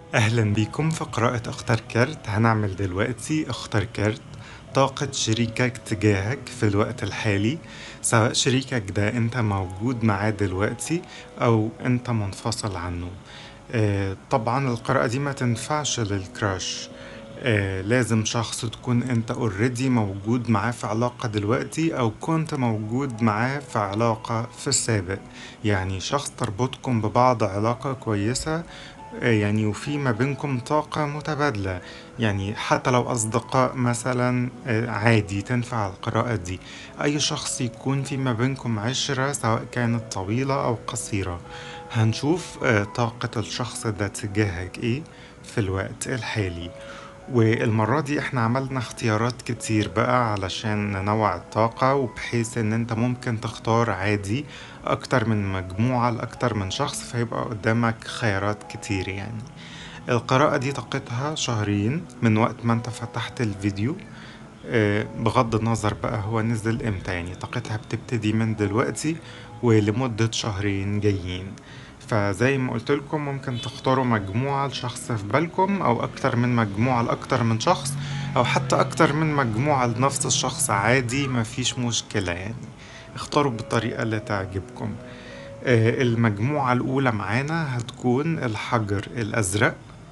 أهلا بيكم في قراءة اختار كارت هنعمل دلوقتي اختار كارت طاقة شريكك تجاهك في الوقت الحالي سواء شريكك ده انت موجود معاه دلوقتي او انت منفصل عنه آه طبعا القراءة دي ما تنفعش للكراش آه لازم شخص تكون انت اوريدي موجود معاه في علاقة دلوقتي او كنت موجود معاه في علاقة في السابق يعني شخص تربطكم ببعض علاقة كويسة آه، يعني وفي ما بينكم طاقة متبادلة يعني حتى لو أصدقاء مثلا آه، عادي تنفع القراءة دي أي شخص يكون في ما بينكم عشرة سواء كانت طويلة أو قصيرة هنشوف آه، طاقة الشخص ده تجاهك إيه في الوقت الحالي والمرة دي احنا عملنا اختيارات كتير بقى علشان ننوع الطاقة وبحيث ان انت ممكن تختار عادي اكتر من مجموعة لاكتر من شخص فيبقى قدامك خيارات كتير يعني القراءة دي طاقتها شهرين من وقت ما انت فتحت الفيديو آه، بغض النظر بقى هو نزل امتى يعني طاقتها بتبتدي من دلوقتي ولمدة شهرين جايين فزي ما قلت لكم ممكن تختاروا مجموعة لشخص في بالكم أو أكتر من مجموعة لأكتر من شخص أو حتى أكتر من مجموعة لنفس الشخص عادي مفيش مشكلة يعني اختاروا بالطريقة اللي تعجبكم آه، المجموعة الأولى معانا هتكون الحجر الأزرق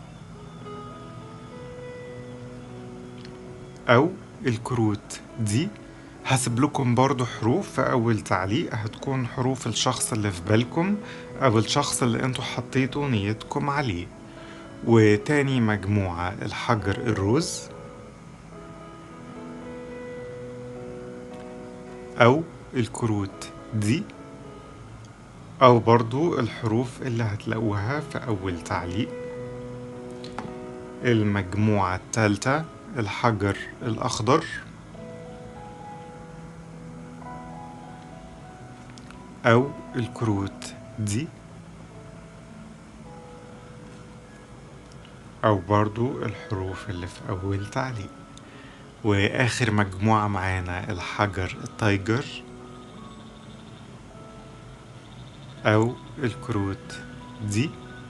أو الكروت دي هسيب لكم برضو حروف في أول تعليق هتكون حروف الشخص اللي في بالكم أو الشخص اللي انتوا حطيتوا نيتكم عليه وتاني مجموعة الحجر الروز أو الكروت دي أو برضو الحروف اللي هتلاقوها في أول تعليق المجموعة التالتة الحجر الأخضر أو الكروت دي أو برضو الحروف اللي في أول تعليق وآخر مجموعة معانا الحجر التايجر أو الكروت دي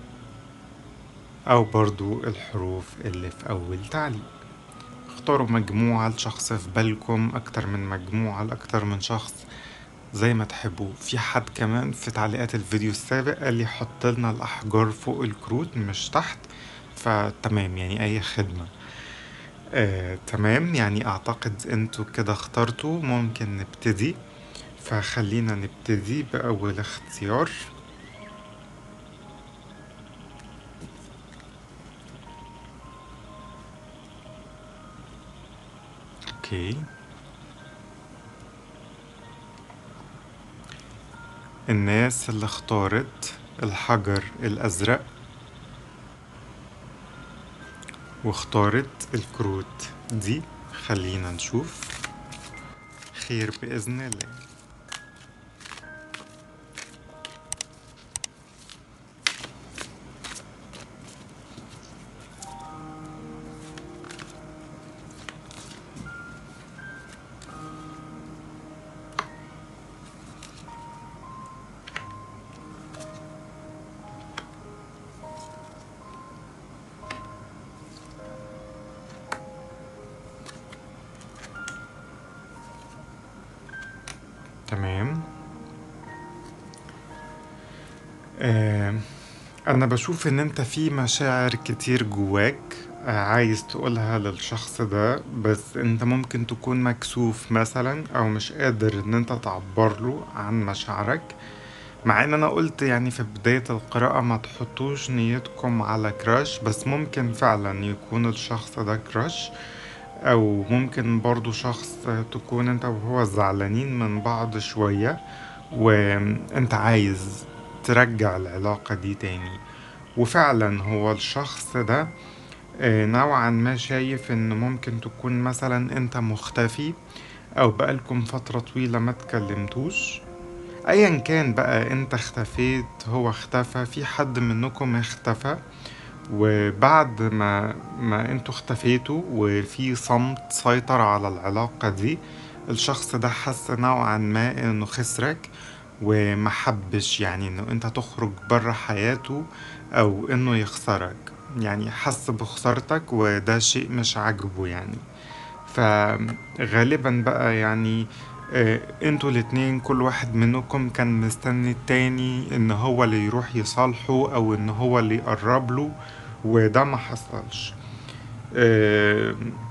أو برضو الحروف اللي في أول تعليق اختاروا مجموعة لشخص في بالكم أكتر من مجموعة لأكتر من شخص زي ما تحبوا في حد كمان في تعليقات الفيديو السابق قال لي حط لنا الأحجار فوق الكروت مش تحت فتمام يعني أي خدمة آه، تمام يعني أعتقد انتوا كده اخترتوا ممكن نبتدي فخلينا نبتدي بأول اختيار اوكي الناس اللي اختارت الحجر الأزرق واختارت الكروت دي خلينا نشوف خير بإذن الله تمام آه انا بشوف ان انت في مشاعر كتير جواك آه، عايز تقولها للشخص ده بس انت ممكن تكون مكسوف مثلا او مش قادر ان انت تعبر له عن مشاعرك مع ان انا قلت يعني في بداية القراءة ما تحطوش نيتكم على كراش بس ممكن فعلا يكون الشخص ده كراش او ممكن برضو شخص تكون انت وهو زعلانين من بعض شوية وانت عايز ترجع العلاقة دي تاني وفعلا هو الشخص ده آه، نوعا ما شايف ان ممكن تكون مثلا انت مختفي او بقالكم فترة طويلة ما تكلمتوش ايا كان بقى انت اختفيت هو اختفى في حد منكم اختفى وبعد ما ما انتوا اختفيتوا وفي صمت سيطر على العلاقة دي الشخص ده حس نوعا ما انه خسرك ومحبش يعني انه انت تخرج بره حياته او انه يخسرك يعني حس بخسارتك وده شيء مش عاجبه يعني فغالبا بقى يعني آه، انتوا الاتنين كل واحد منكم كان مستني التاني ان هو اللي يروح يصالحه او ان هو اللي يقرب له وده ما حصلش آه،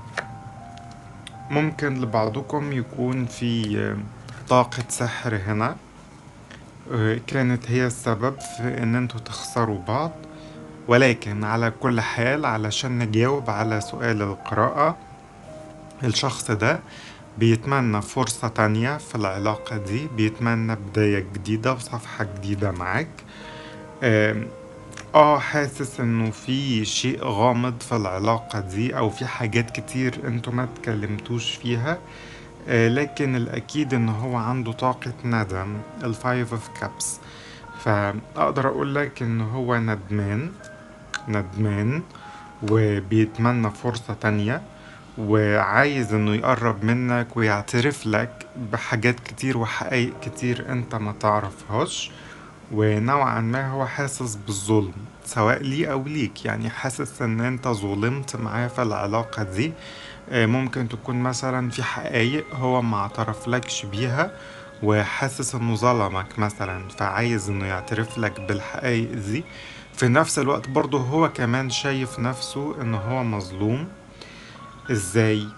ممكن لبعضكم يكون في آه، طاقة سحر هنا آه، كانت هي السبب في ان انتوا تخسروا بعض ولكن على كل حال علشان نجاوب على سؤال القراءة الشخص ده بيتمنى فرصة تانية في العلاقة دي بيتمنى بداية جديدة وصفحة جديدة معاك آم، اه حاسس انه في شيء غامض في العلاقة دي او في حاجات كتير انتوا ما اتكلمتوش فيها آه، لكن الاكيد ان هو عنده طاقة ندم الفايف اوف كابس فاقدر اقول لك ان هو ندمان ندمان وبيتمنى فرصة تانية وعايز انه يقرب منك ويعترف لك بحاجات كتير وحقائق كتير انت ما تعرفهاش ونوعا ما هو حاسس بالظلم سواء لي او ليك يعني حاسس ان انت ظلمت معاه في العلاقة دي آه، ممكن تكون مثلا في حقائق هو ما اعترفلكش بيها وحاسس انه ظلمك مثلا فعايز انه يعترف لك بالحقائق دي في نفس الوقت برضه هو كمان شايف نفسه ان هو مظلوم ازاي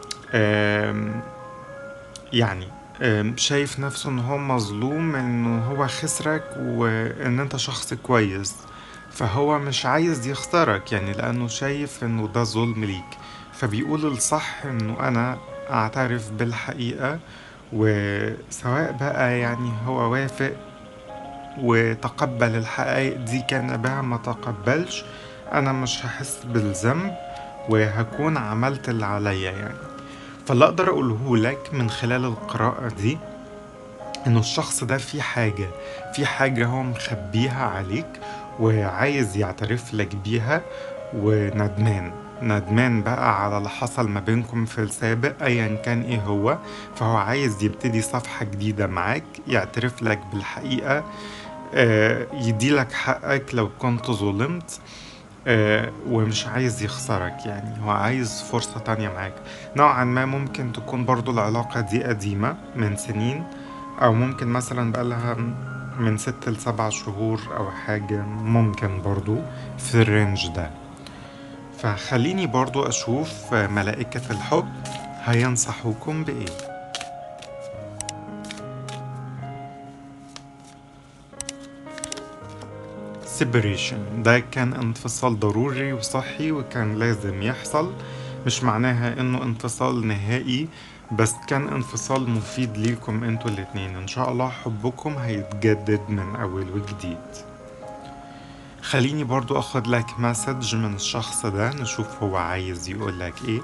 آم، يعني آم، شايف نفسه ان هو مظلوم انه هو خسرك وان انت شخص كويس فهو مش عايز يخسرك يعني لانه شايف انه ده ظلم ليك فبيقول الصح انه انا اعترف بالحقيقة وسواء بقى يعني هو وافق وتقبل الحقائق دي كان بها ما تقبلش انا مش هحس بالذنب وهكون عملت اللي عليا يعني فاللي اقدر اقوله لك من خلال القراءة دي انه الشخص ده في حاجة في حاجة هو مخبيها عليك وعايز يعترف لك بيها وندمان ندمان بقى على اللي حصل ما بينكم في السابق ايا كان ايه هو فهو عايز يبتدي صفحة جديدة معاك يعترف لك بالحقيقة آه، يديلك حقك لو كنت ظلمت آه، ومش عايز يخسرك يعني هو عايز فرصة تانية معاك نوعا ما ممكن تكون برضو العلاقة دي قديمة من سنين أو ممكن مثلا بقالها من ست لسبع شهور أو حاجة ممكن برضو في الرينج ده فخليني برضو أشوف آه، ملائكة الحب هينصحوكم بإيه separation ده كان انفصال ضروري وصحي وكان لازم يحصل مش معناها انه انفصال نهائي بس كان انفصال مفيد ليكم انتوا الاتنين ان شاء الله حبكم هيتجدد من اول وجديد خليني برضو اخد لك مسج من الشخص ده نشوف هو عايز يقول لك ايه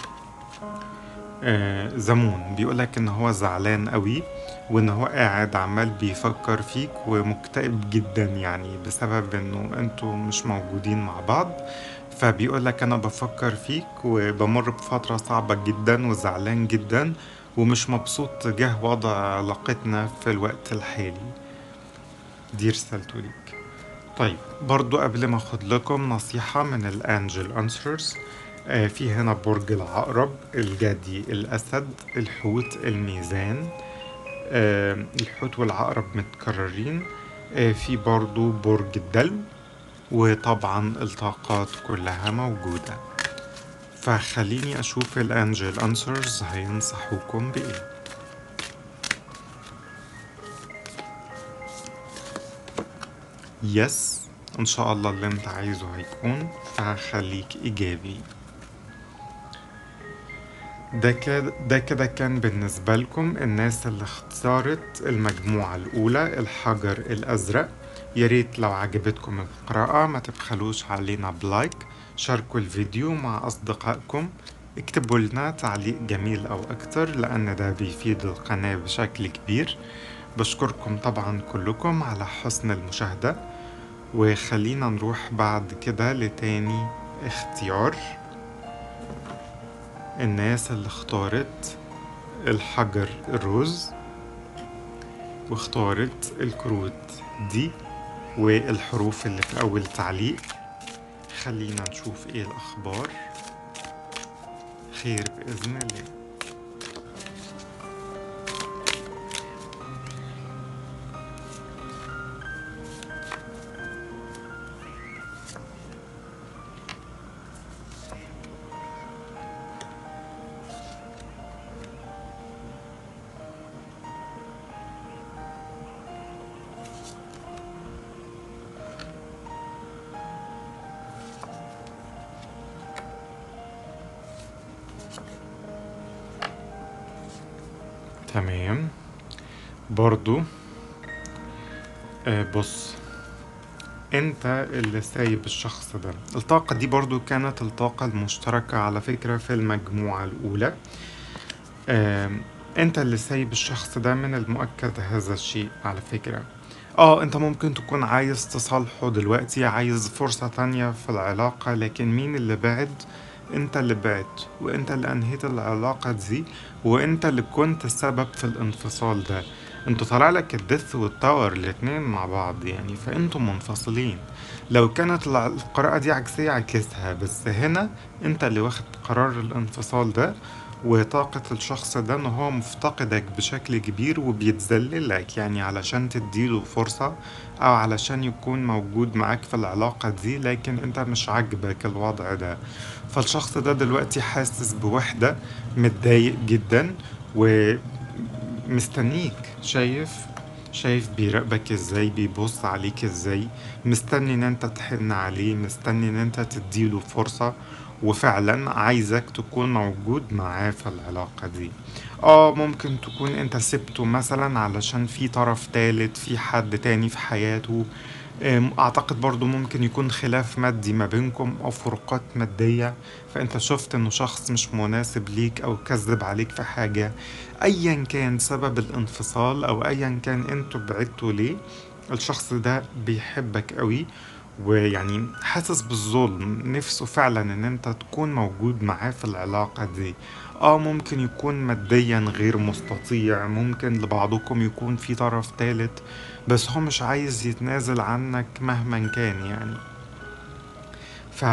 آه زمون بيقولك ان هو زعلان قوي وان هو قاعد عمال بيفكر فيك ومكتئب جدا يعني بسبب انه انتوا مش موجودين مع بعض فبيقولك انا بفكر فيك وبمر بفترة صعبة جدا وزعلان جدا ومش مبسوط تجاه وضع علاقتنا في الوقت الحالي دي رسالته ليك طيب برضو قبل ما اخد لكم نصيحة من الانجل انسرز في هنا برج العقرب الجدي الاسد الحوت الميزان آه، الحوت والعقرب متكررين آه، في برضو برج الدلو وطبعا الطاقات كلها موجودة فخليني أشوف الأنجل أنسرز هينصحوكم بإيه يس إن شاء الله اللي أنت عايزه هيكون فهخليك إيجابي ده كده ده كده كان بالنسبة لكم الناس اللي اختارت المجموعة الأولى الحجر الأزرق يا ريت لو عجبتكم القراءة ما تبخلوش علينا بلايك شاركوا الفيديو مع أصدقائكم اكتبوا لنا تعليق جميل أو أكتر لأن ده بيفيد القناة بشكل كبير بشكركم طبعا كلكم على حسن المشاهدة وخلينا نروح بعد كده لتاني اختيار الناس اللي اختارت الحجر الروز واختارت الكروت دي والحروف اللي في أول تعليق خلينا نشوف ايه الاخبار خير باذن الله تمام برضو آه بص انت اللي سايب الشخص ده الطاقة دي برضو كانت الطاقة المشتركة على فكرة في المجموعة الأولى آه انت اللي سايب الشخص ده من المؤكد هذا الشيء على فكرة اه انت ممكن تكون عايز تصالحه دلوقتي عايز فرصة تانية في العلاقة لكن مين اللي بعد انت اللي بعت وانت اللي انهيت العلاقة دي وانت اللي كنت السبب في الانفصال ده انتوا طالع لك الدث والتاور الاتنين مع بعض يعني فانتوا منفصلين لو كانت الع- القراءة دي عكسية عكسها بس هنا انت اللي واخد قرار الانفصال ده وطاقة الشخص ده ان هو مفتقدك بشكل كبير وبيتذللك يعني علشان تديله فرصة او علشان يكون موجود معاك في العلاقة دي لكن انت مش عاجبك الوضع ده فالشخص ده دلوقتي حاسس بوحدة متضايق جدا ومستنيك شايف شايف بيراقبك ازاي بيبص عليك ازاي مستني ان انت تحن عليه مستني ان انت تديله فرصة وفعلا عايزك تكون موجود معاه في العلاقة دي اه ممكن تكون انت سبته مثلا علشان في طرف تالت في حد تاني في حياته أم، اعتقد برضو ممكن يكون خلاف مادي ما بينكم او فروقات مادية فانت شفت انه شخص مش مناسب ليك او كذب عليك في حاجة ايا كان سبب الانفصال او ايا كان انتوا بعدتوا ليه الشخص ده بيحبك قوي ويعني حاسس بالظلم نفسه فعلا ان انت تكون موجود معاه في العلاقة دي اه ممكن يكون ماديا غير مستطيع ممكن لبعضكم يكون في طرف تالت بس هو مش عايز يتنازل عنك مهما كان يعني ف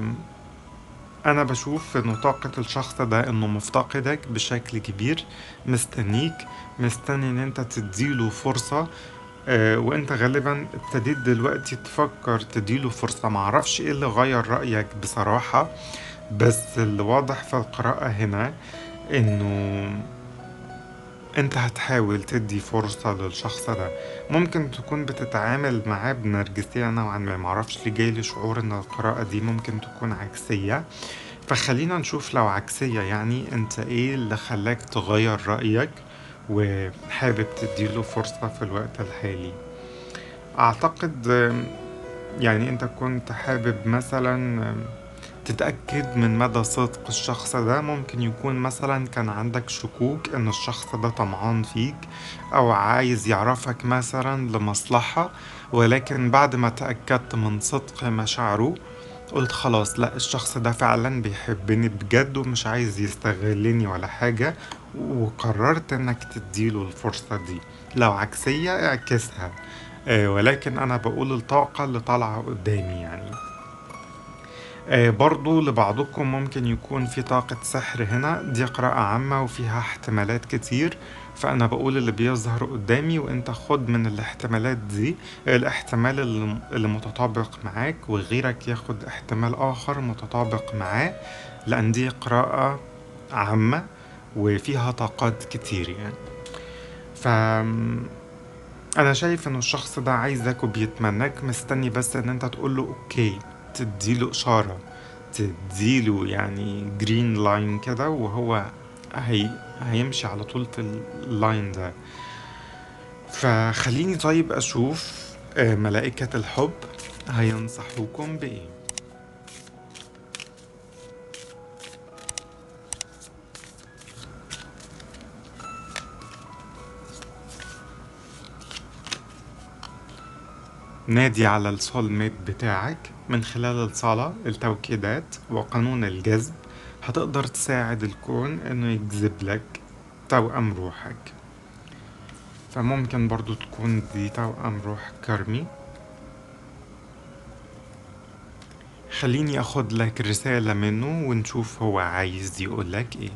انا بشوف انه طاقة الشخص ده انه مفتقدك بشكل كبير مستنيك مستني ان انت تديله فرصة آه، وانت غالبا ابتديت دلوقتي تفكر تديله فرصة معرفش ايه اللي غير رأيك بصراحة بس اللي واضح في القراءة هنا انه انت هتحاول تدي فرصة للشخص ده ممكن تكون بتتعامل معاه بنرجسية نوعا ما معرفش ليه جايلي شعور ان القراءة دي ممكن تكون عكسية فخلينا نشوف لو عكسية يعني انت ايه اللي خلاك تغير رأيك وحابب تديله فرصة في الوقت الحالي اعتقد آم، يعني انت كنت حابب مثلا آم، تتأكد من مدى صدق الشخص ده ممكن يكون مثلا كان عندك شكوك ان الشخص ده طمعان فيك او عايز يعرفك مثلا لمصلحة ولكن بعد ما تأكدت من صدق مشاعره قلت خلاص لا الشخص ده فعلا بيحبني بجد ومش عايز يستغلني ولا حاجة وقررت انك تديله الفرصة دي لو عكسية اعكسها آه، ولكن انا بقول الطاقة اللي طالعة قدامي يعني آه، برضو لبعضكم ممكن يكون في طاقة سحر هنا دي قراءة عامة وفيها احتمالات كتير فأنا بقول اللي بيظهر قدامي وانت خد من الاحتمالات دي الاحتمال اللي اللي متطابق معاك وغيرك ياخد احتمال آخر متطابق معاه لأن دي قراءة عامة وفيها طاقات كتير يعني ف انا شايف ان الشخص ده عايزك وبيتمناك مستني بس ان انت تقول له اوكي تديله اشاره تديله يعني جرين لاين كده وهو هي هيمشي على طول في اللاين ده فخليني طيب اشوف آه، ملائكة الحب هينصحوكم بايه نادي على السول ميت بتاعك من خلال الصلاة التوكيدات وقانون الجذب هتقدر تساعد الكون انه يجذب لك توأم روحك فممكن برضو تكون دي توأم روح كرمي خليني اخد لك رسالة منه ونشوف هو عايز يقولك ايه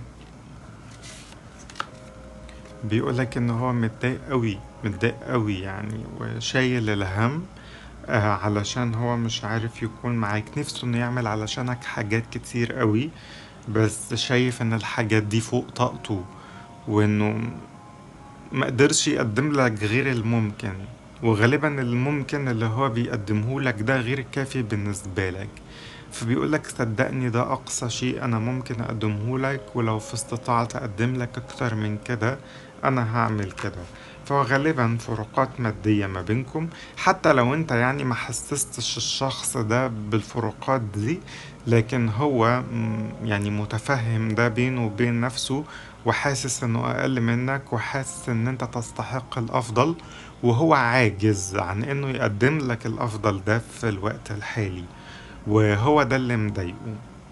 بيقولك ان هو متضايق قوي متضايق قوي يعني وشايل الهم آه علشان هو مش عارف يكون معاك نفسه انه يعمل علشانك حاجات كتير قوي بس شايف ان الحاجات دي فوق طاقته وانه ما قدرش يقدم لك غير الممكن وغالبا الممكن اللي هو بيقدمه لك ده غير كافي بالنسبة لك فبيقول لك صدقني ده أقصى شيء أنا ممكن أقدمه لك ولو في استطاعة أقدم لك أكتر من كده أنا هعمل كده فهو غالبا فروقات مادية ما بينكم حتى لو انت يعني ما حسستش الشخص ده بالفروقات دي لكن هو م- يعني متفهم ده بينه وبين نفسه وحاسس انه اقل منك وحاسس ان انت تستحق الافضل وهو عاجز عن انه يقدم لك الافضل ده في الوقت الحالي وهو ده اللي مضايقه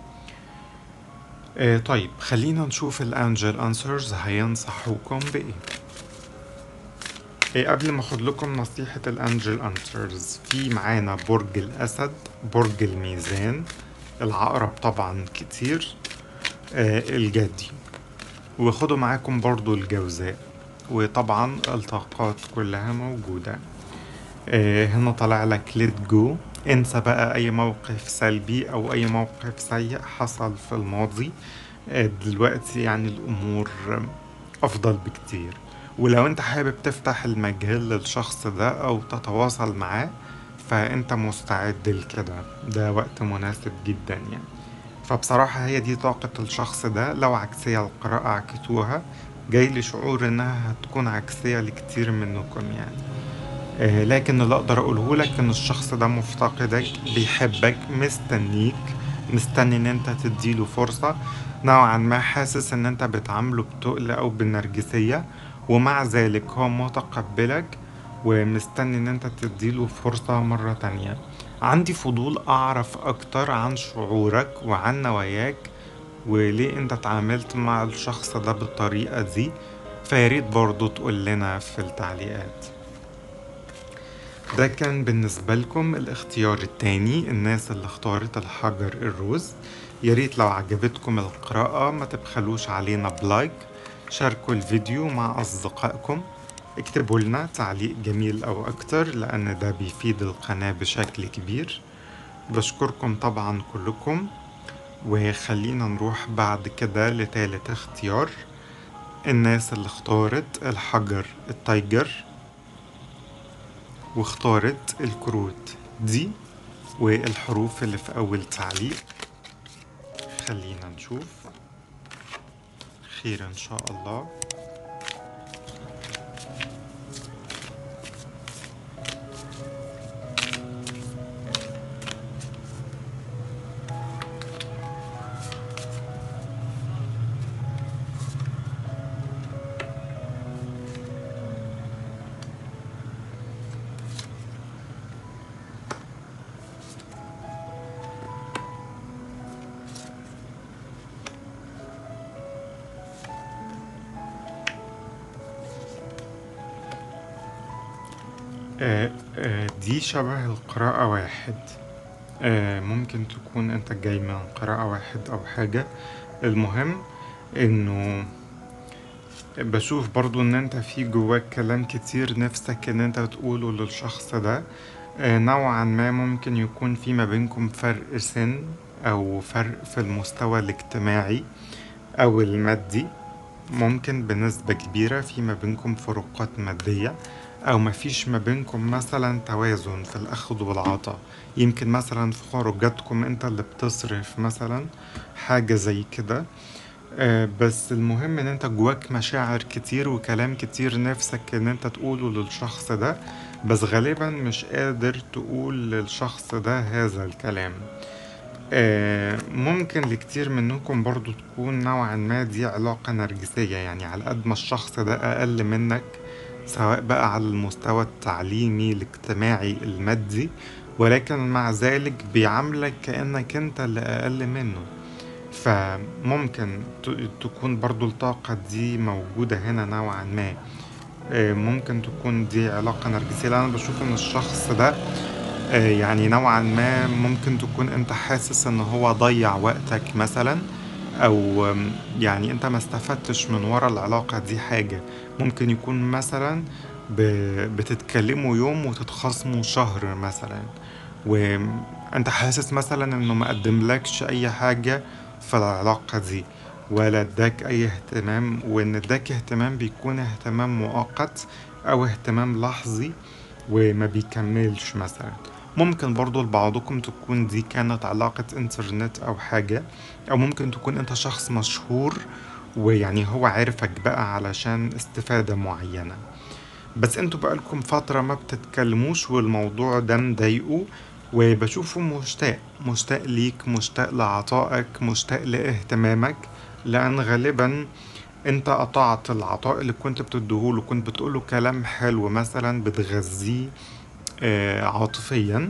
آه طيب خلينا نشوف الانجل انسرز هينصحوكم بايه إيه قبل ما اخد لكم نصيحة الانجل انسرز في معانا برج الاسد برج الميزان العقرب طبعا كتير آه الجدي وخدوا معاكم برضو الجوزاء وطبعا الطاقات كلها موجودة آه هنا طالع لك ليت جو انسى بقى اي موقف سلبي او اي موقف سيء حصل في الماضي آه دلوقتي يعني الامور افضل بكتير ولو انت حابب تفتح المجال للشخص ده او تتواصل معاه فانت مستعد لكده ده وقت مناسب جدا يعني فبصراحة هي دي طاقة الشخص ده لو عكسية القراءة عكتوها جاي لي شعور انها هتكون عكسية لكتير منكم يعني آه لكن اللي اقدر اقوله لك ان الشخص ده مفتقدك بيحبك مستنيك مستني ان انت تديله فرصة نوعا ما حاسس ان انت بتعامله بتقل او بالنرجسية ومع ذلك هو متقبلك ومستني ان انت تديله فرصة مرة تانية عندي فضول اعرف اكتر عن شعورك وعن نواياك وليه انت اتعاملت مع الشخص ده بالطريقة دي فياريت برضو تقول لنا في التعليقات ده كان بالنسبة لكم الاختيار التاني الناس اللي اختارت الحجر الروز ياريت لو عجبتكم القراءة ما تبخلوش علينا بلايك شاركوا الفيديو مع أصدقائكم اكتبوا لنا تعليق جميل أو أكتر لأن ده بيفيد القناة بشكل كبير بشكركم طبعا كلكم وخلينا نروح بعد كده لتالت اختيار الناس اللي اختارت الحجر التايجر واختارت الكروت دي والحروف اللي في أول تعليق خلينا نشوف خير إن شاء الله آه آه دي شبه القراءة واحد آه ممكن تكون انت جاي من قراءة واحد او حاجة المهم انه بشوف برضو ان انت في جواك كلام كتير نفسك ان انت تقوله للشخص ده آه نوعا ما ممكن يكون في ما بينكم فرق سن او فرق في المستوى الاجتماعي او المادي ممكن بنسبة كبيرة في ما بينكم فروقات مادية أو ما فيش ما بينكم مثلا توازن في الأخذ والعطاء يمكن مثلا في خروجاتكم أنت اللي بتصرف مثلا حاجة زي كده آه، بس المهم ان انت جواك مشاعر كتير وكلام كتير نفسك ان انت تقوله للشخص ده بس غالبا مش قادر تقول للشخص ده هذا الكلام آه، ممكن لكتير منكم برضو تكون نوعا ما دي علاقة نرجسية يعني على قد ما الشخص ده أقل منك سواء بقى على المستوى التعليمي الاجتماعي المادي ولكن مع ذلك بيعاملك كأنك انت اللي أقل منه فممكن ت- تكون برضو الطاقة دي موجودة هنا نوعا ما آه، ممكن تكون دي علاقة نرجسية لأن أنا بشوف إن الشخص ده آه، يعني نوعا ما ممكن تكون انت حاسس ان هو ضيع وقتك مثلا او آم، يعني انت ما استفدتش من ورا العلاقة دي حاجة ممكن يكون مثلا ب- بتتكلموا يوم وتتخاصموا شهر مثلا وانت حاسس مثلا انه ما قدملكش اي حاجة في العلاقة دي ولا اداك اي اهتمام وان اداك اهتمام بيكون اهتمام مؤقت او اهتمام لحظي وما بيكملش مثلا ممكن برضو لبعضكم تكون دي كانت علاقة انترنت او حاجة او ممكن تكون انت شخص مشهور ويعني هو عارفك بقى علشان استفادة معينة بس انتوا بقالكم فترة ما بتتكلموش والموضوع ده مضايقه وبشوفه مشتاق مشتاق ليك مشتاق لعطائك مشتاق لاهتمامك لأن غالبا انت قطعت العطاء اللي كنت بتديهوله كنت بتقوله كلام حلو مثلا بتغذيه آه، عاطفيا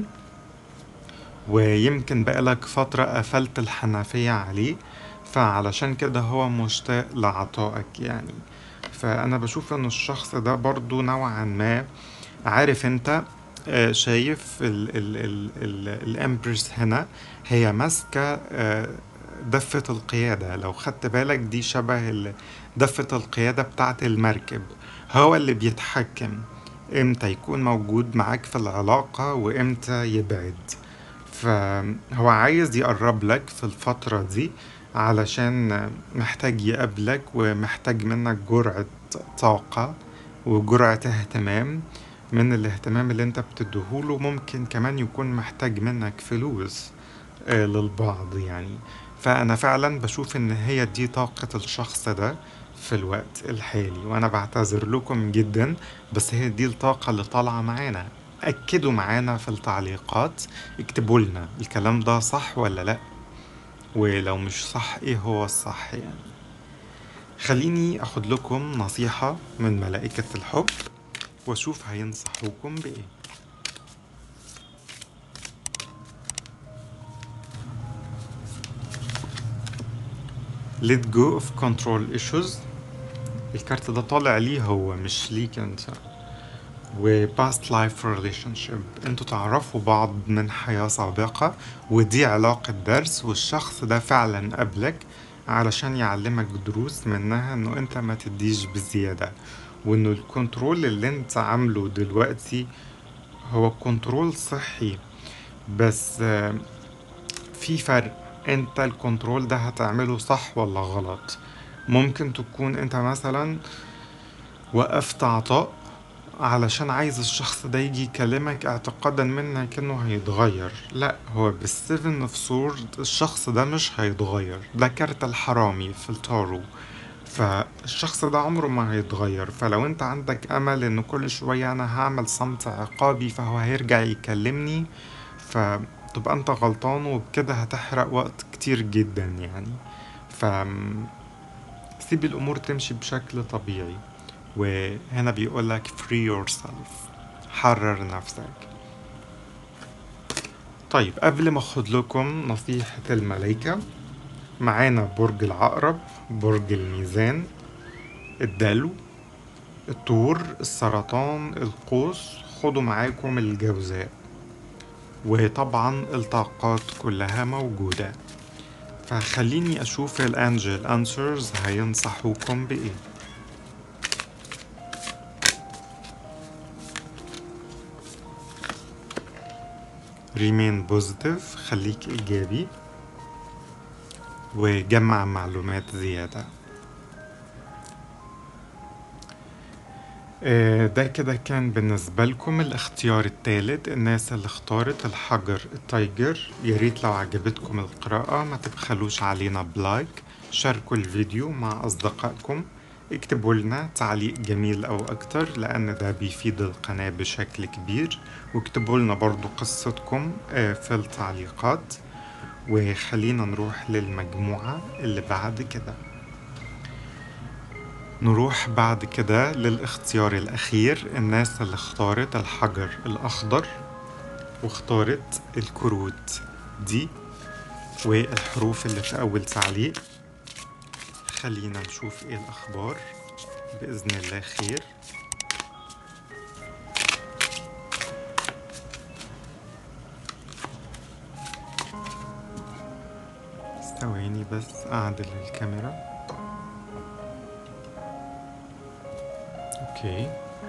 ويمكن بقالك فترة قفلت الحنفية عليه فعلشان كده هو مشتاق لعطائك يعني فأنا بشوف إن الشخص ده برضو نوعا ما عارف انت آه، شايف ال ال ال ال الامبرس هنا هي ماسكة آه، دفة القيادة لو خدت بالك دي شبه ال- دفة القيادة بتاعت المركب هو اللي بيتحكم امتى يكون موجود معاك في العلاقة وامتى يبعد فهو عايز يقرب لك في الفترة دي علشان محتاج يقابلك ومحتاج منك جرعة طاقة وجرعة اهتمام من الاهتمام اللي انت بتديهوله ممكن كمان يكون محتاج منك فلوس آه، للبعض يعني فأنا فعلا بشوف إن هي دي طاقة الشخص ده في الوقت الحالي وأنا بعتذر لكم جدا بس هي دي الطاقة اللي طالعة معانا أكدوا معانا في التعليقات اكتبوا لنا الكلام ده صح ولا لأ ولو مش صح ايه هو الصح يعني خليني اخد لكم نصيحة من ملائكة الحب واشوف هينصحوكم بايه let go of control issues الكارت ده طالع ليه هو مش ليك انت و past life relationship انتوا تعرفوا بعض من حياة سابقة ودي علاقة درس والشخص ده فعلا قبلك علشان يعلمك دروس منها انه انت ما تديش بزيادة وانه الكنترول اللي انت عامله دلوقتي هو كنترول صحي بس آه، في فرق انت الكنترول ده هتعمله صح ولا غلط ممكن تكون انت مثلا وقفت عطاء علشان عايز الشخص ده يجي يكلمك اعتقادا منك انه هيتغير لا هو بالسيفن اوف سورد الشخص ده مش هيتغير ده كارت الحرامي في التارو فالشخص ده عمره ما هيتغير فلو انت عندك امل ان كل شوية انا هعمل صمت عقابي فهو هيرجع يكلمني فتبقى انت غلطان وبكده هتحرق وقت كتير جدا يعني ف سيب الامور تمشي بشكل طبيعي وهنا بيقولك free yourself حرر نفسك طيب قبل ما اخد لكم نصيحة الملايكة معانا برج العقرب برج الميزان الدلو الطور السرطان القوس خدوا معاكم الجوزاء وطبعا الطاقات كلها موجودة فخليني اشوف الانجل انسرز هينصحوكم بايه remain positive خليك إيجابي وجمع معلومات زيادة آه، ده كده كان بالنسبة لكم الاختيار الثالث الناس اللي اختارت الحجر التايجر يا ريت لو عجبتكم القراءة ما تبخلوش علينا بلايك شاركوا الفيديو مع أصدقائكم اكتبوا لنا تعليق جميل أو أكتر لأن ده بيفيد القناة بشكل كبير واكتبوا لنا برضو قصتكم آه، في التعليقات وخلينا نروح للمجموعة اللي بعد كده نروح بعد كده للاختيار الأخير الناس اللي اختارت الحجر الأخضر واختارت الكروت دي والحروف اللي في أول تعليق خلينا نشوف ايه الأخبار بإذن الله خير بس اعدل الكاميرا اوكي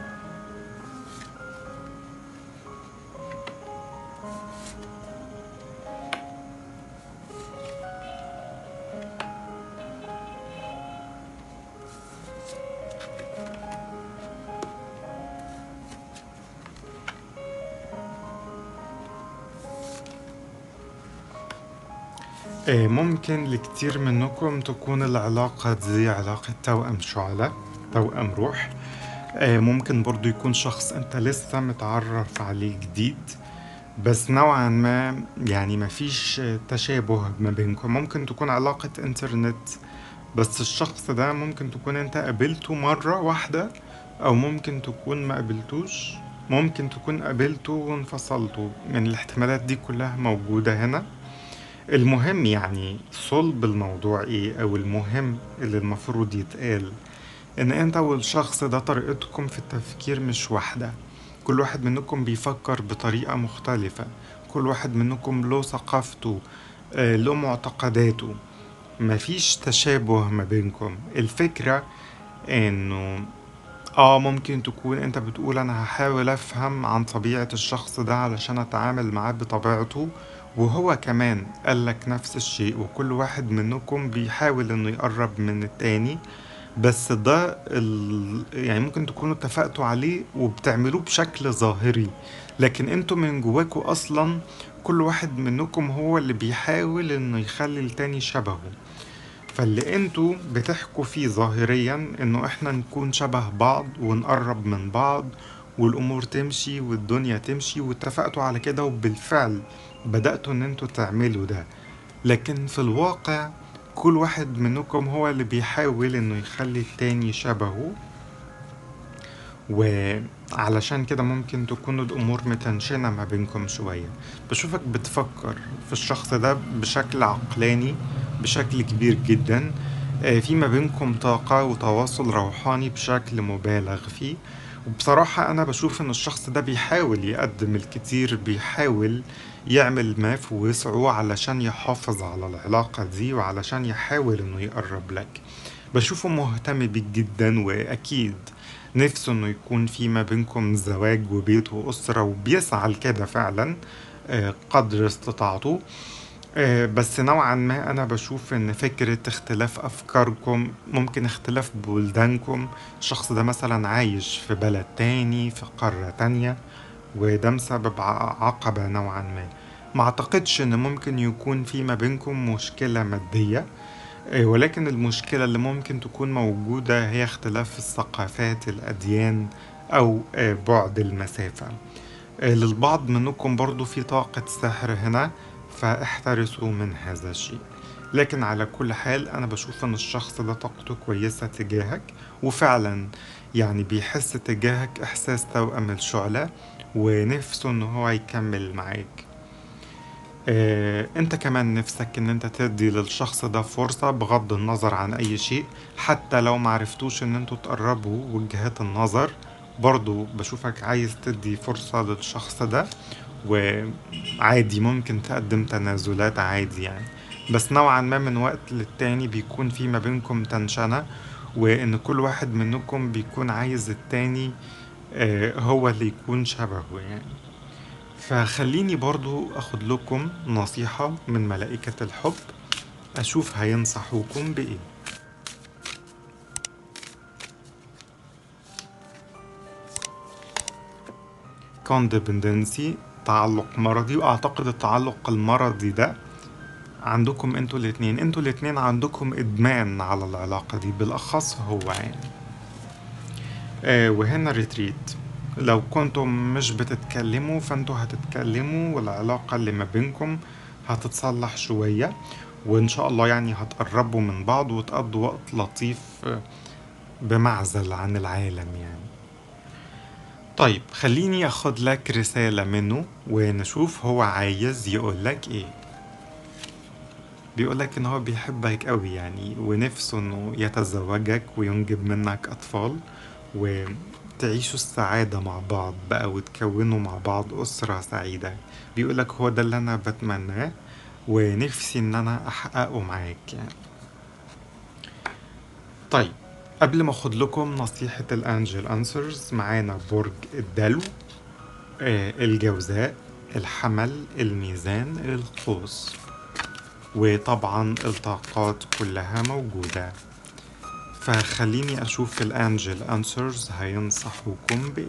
آه، ممكن لكتير منكم تكون العلاقة دي علاقة توأم شعلة توأم روح آه، ممكن برضو يكون شخص انت لسه متعرف عليه جديد بس نوعا ما يعني مفيش تشابه ما بينكم ممكن تكون علاقة انترنت بس الشخص ده ممكن تكون انت قابلته مرة واحدة او ممكن تكون ما قابلتوش ممكن تكون قابلته وانفصلتوا من الاحتمالات دي كلها موجودة هنا المهم يعني صلب الموضوع ايه او المهم اللي المفروض يتقال ان انت والشخص ده طريقتكم في التفكير مش واحدة كل واحد منكم بيفكر بطريقة مختلفة كل واحد منكم له ثقافته آه، له معتقداته مفيش تشابه ما بينكم الفكرة انه اه ممكن تكون انت بتقول انا هحاول افهم عن طبيعة الشخص ده علشان اتعامل معاه بطبيعته وهو كمان قالك نفس الشيء وكل واحد منكم بيحاول انه يقرب من التاني بس ده ال... يعني ممكن تكونوا اتفقتوا عليه وبتعملوه بشكل ظاهري لكن انتوا من جواكوا اصلا كل واحد منكم هو اللي بيحاول انه يخلي التاني شبهه فاللي انتوا بتحكوا فيه ظاهريا انه احنا نكون شبه بعض ونقرب من بعض والامور تمشي والدنيا تمشي واتفقتوا على كده وبالفعل بدأتوا ان انتوا تعملوا ده لكن في الواقع كل واحد منكم هو اللي بيحاول انه يخلي التاني شبهه وعلشان كده ممكن تكون الأمور متنشنة ما بينكم شوية بشوفك بتفكر في الشخص ده بشكل عقلاني بشكل كبير جدا آه، في ما بينكم طاقة وتواصل روحاني بشكل مبالغ فيه وبصراحة أنا بشوف إن الشخص ده بيحاول يقدم الكتير بيحاول يعمل ما في وسعه علشان يحافظ على العلاقة دي وعلشان يحاول إنه يقرب لك بشوفه مهتم بيك جدا وأكيد نفسه إنه يكون في ما بينكم زواج وبيت وأسرة وبيسعى لكده فعلا آه، قدر استطاعته آه، بس نوعا ما أنا بشوف إن فكرة اختلاف أفكاركم ممكن اختلاف بلدانكم الشخص ده مثلا عايش في بلد تاني في قارة تانية وده مسبب ع- عقبة نوعا ما ما اعتقدش ان ممكن يكون في ما بينكم مشكلة مادية آه، ولكن المشكلة اللي ممكن تكون موجودة هي اختلاف الثقافات الأديان أو آه، بعد المسافة آه، للبعض منكم برضو في طاقة سحر هنا فاحترسوا من هذا الشيء لكن على كل حال أنا بشوف إن الشخص ده طاقته كويسة تجاهك وفعلا يعني بيحس تجاهك إحساس توأم الشعلة ونفسه إن هو يكمل معاك آه، انت كمان نفسك ان انت تدي للشخص ده فرصة بغض النظر عن اي شيء حتى لو معرفتوش ان انتوا تقربوا وجهات النظر برضو بشوفك عايز تدي فرصة للشخص ده وعادي ممكن تقدم تنازلات عادي يعني بس نوعا ما من وقت للتاني بيكون في ما بينكم تنشنة وان كل واحد منكم بيكون عايز التاني آه، هو اللي يكون شبهه يعني فخليني برضو أخد لكم نصيحة من ملائكة الحب أشوف هينصحوكم بإيه codependency تعلق مرضي وأعتقد التعلق المرضي ده عندكم انتوا الاتنين انتوا الاتنين عندكم إدمان على العلاقة دي بالأخص هو يعني آه وهنا ريتريت لو كنتم مش بتتكلموا فانتوا هتتكلموا والعلاقة اللي ما بينكم هتتصلح شوية وإن شاء الله يعني هتقربوا من بعض وتقضوا وقت لطيف آه، بمعزل عن العالم يعني طيب خليني أخد لك رسالة منه ونشوف هو عايز يقول لك إيه بيقول لك إن هو بيحبك قوي يعني ونفسه إنه يتزوجك وينجب منك أطفال وتعيشوا السعادة مع بعض بقى وتكونوا مع بعض أسرة سعيدة بيقول لك هو ده اللي أنا بتمناه ونفسي ان انا احققه معاك يعني طيب قبل ما اخد لكم نصيحة الانجل انسرز معانا برج الدلو آه، الجوزاء الحمل الميزان القوس وطبعا الطاقات كلها موجودة فخليني أشوف الأنجل أنسرز هينصحوكم بإيه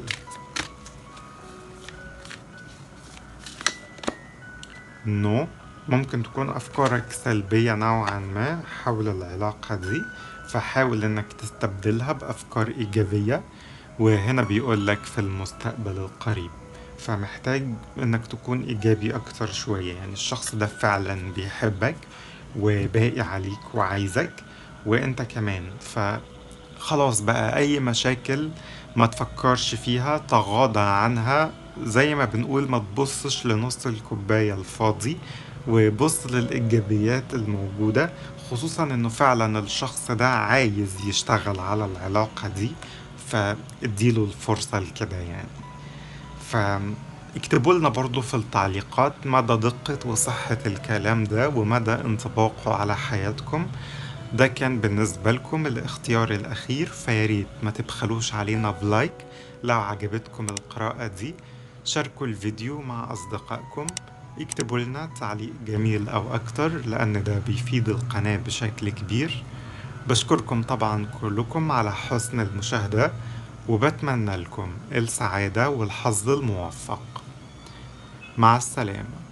نو no. ممكن تكون أفكارك سلبية نوعا ما حول العلاقة دي فحاول إنك تستبدلها بأفكار إيجابية وهنا بيقولك في المستقبل القريب فمحتاج إنك تكون إيجابي أكتر شوية يعني الشخص ده فعلا بيحبك وباقي عليك وعايزك وإنت كمان فخلاص بقى أي مشاكل ما تفكرش فيها تغاضى عنها زي ما بنقول ما تبصش لنص الكوباية الفاضي وبص للإيجابيات الموجودة خصوصا إنه فعلا الشخص ده عايز يشتغل على العلاقة دي فاديله الفرصة لكده يعني فاكتبوا لنا برضو في التعليقات مدى دقة وصحة الكلام ده ومدى انطباقه على حياتكم ده كان بالنسبة لكم الاختيار الأخير فياريت ما تبخلوش علينا بلايك لو عجبتكم القراءة دي شاركوا الفيديو مع أصدقائكم اكتبوا لنا تعليق جميل أو أكتر لأن ده بيفيد القناة بشكل كبير بشكركم طبعا كلكم على حسن المشاهدة وبتمنى لكم السعادة والحظ الموفق مع السلامة